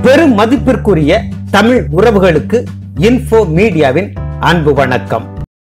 பெரும் மதிப்பிற்குரிய தமிழ் உறவுகளுக்கு இன்ஃபோ மீடியாவின் அன்பு வணக்கம்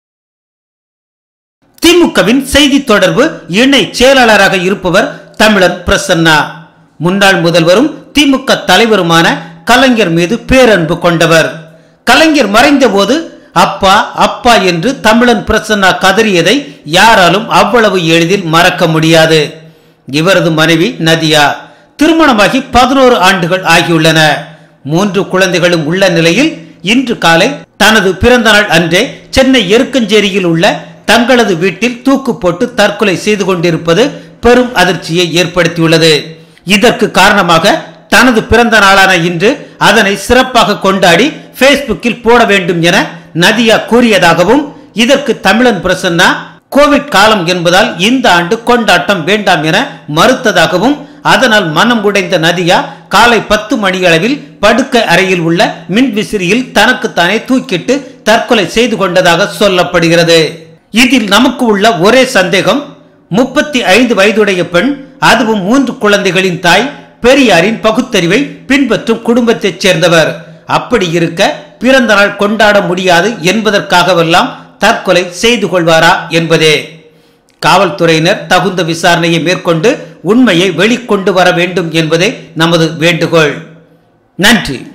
திமுகவின் செய்தி தொடர்பு இணை செயலாளராக இருப்பவர் தமிழன் பிரசன்னா முன்னாள் முதல்வரும் திமுக தலைவருமான கலைஞர் மீது பேரன்பு கொண்டவர் கலைஞர் மறைந்த போது அப்பா அப்பா என்று தமிழன் பிரசன்னா கதறியதை யாராலும் அவ்வளவு எளிதில் மறக்க முடியாது இவரது மனைவி நதியா திருமணமாகி பதினோரு ஆண்டுகள் ஆகியுள்ளன மூன்று குழந்தைகளும் உள்ள நிலையில் இன்று காலை தனது பிறந்த நாள் அன்றே சென்னை எருக்கஞ்சேரியில் உள்ள தங்களது வீட்டில் தூக்கு போட்டு தற்கொலை செய்து கொண்டிருப்பது பெரும் அதிர்ச்சியை ஏற்படுத்தியுள்ளது இதற்கு காரணமாக தனது பிறந்த நாளான இன்று அதனை சிறப்பாக கொண்டாடி பேஸ்புக்கில் போட வேண்டும் என நதியா கூறியதாகவும் இதற்கு தமிழன் பிரசன்னா கோவிட் காலம் என்பதால் இந்த ஆண்டு கொண்டாட்டம் வேண்டாம் என மறுத்ததாகவும் அதனால் மனம் உடைந்த நதியா காலை பத்து மணியளவில் படுக்கை அறையில் உள்ள மின் விசிறியில் தனக்குத்தானே தூக்கிட்டு தற்கொலை செய்து கொண்டதாக சொல்லப்படுகிறது இதில் நமக்கு உள்ள ஒரே சந்தேகம் முப்பத்தி ஐந்து வயதுடைய பெண் அதுவும் மூன்று குழந்தைகளின் தாய் பெரியாரின் பகுத்தறிவை பின்பற்றும் குடும்பத்தைச் சேர்ந்தவர் அப்படி இருக்க பிறந்த நாள் கொண்டாட முடியாது என்பதற்காகவெல்லாம் தற்கொலை செய்து கொள்வாரா என்பதே காவல்துறையினர் தகுந்த விசாரணையை மேற்கொண்டு உண்மையை வெளிக்கொண்டு வர வேண்டும் என்பதே நமது வேண்டுகோள் நன்றி